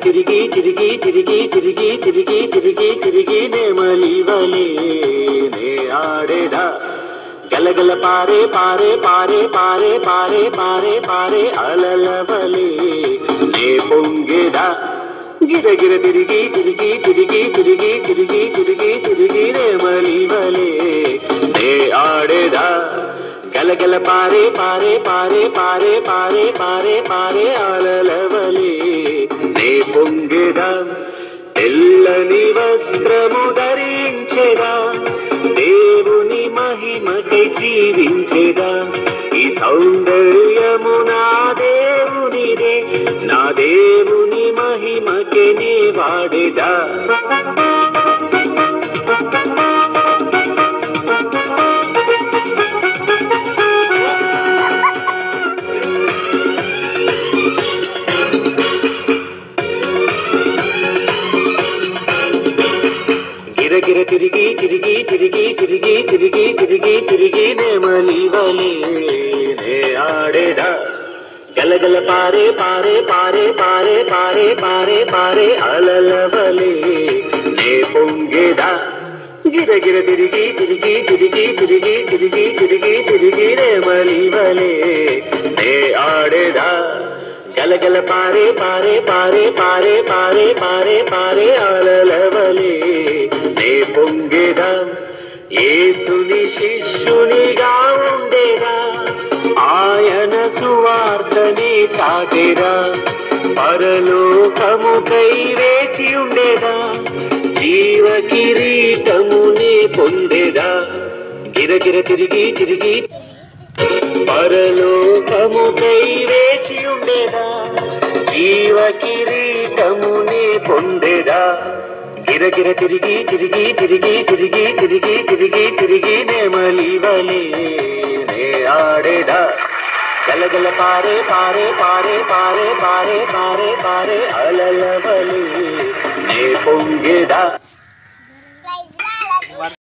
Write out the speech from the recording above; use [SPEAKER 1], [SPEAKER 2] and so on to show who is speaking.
[SPEAKER 1] తిరిగి తిరిగి తిరిగి తిరిగి తిరిగి తిరిగి తిరిగి నెమలి వలే నే ఆడేదా గలగల పారే పారే పారే పారే పారే పారే పారే అలల వలే నే పొంగేదా గిరగిర తిరిగి తిరిగి తిరిగి తిరిగి తిరిగి తిరిగి తిరిగి నెమలి వలే నే ఆడేదా గలగల పారే పారే పారే పారే పారే పారే పారే అలలవలే నే పొంగెదా తెల్లని వస్త్రము ధరించెదా దేవుని మహిమకై జీవించెదా ఈ సౌందర్యము నా దేవునిదే నా దేవుని మహిమకే నే వాడేదా గిరగిర తిరిగి తిరిగి తిరిగి తిరిగి తిరిగి తిరిగి తిరిగి నెమలి వలే నే ఆడేదా గలగల పారే పారే పారే పారే పారే పారే పారే అలల వలే నే పొంగేదా గిరగిర తిరిగి తిరిగి తిరిగి తిరిగి తిరిగి తిరిగి తిరిగి నెమలి వలే నే ఆడేదా గలగల పారే పారే పారే పారే పారే పారే పారే అలలవలే నే పొంగేదా ఏసుని శిష్యునిగా ఉండేదా ఆయన సువార్తని చాటేదా పరలోకముకై వేచి ఉండేదా జీవ కిరీటముని పొందేదా గిరగిర తిరిగి తిరిగి పరలోకముకై వేచి ఉండేదా జీవ కిరీటముని పొందేదా గిరగిర తిరిగి తిరిగి తిరిగి తిరిగి తిరిగి తిరిగి తిరిగి నెమలి వలే నే ఆడేదా గలగల పారే పారే పారే పారే పారే పారే పారే అలల వలే నే పొంగేదా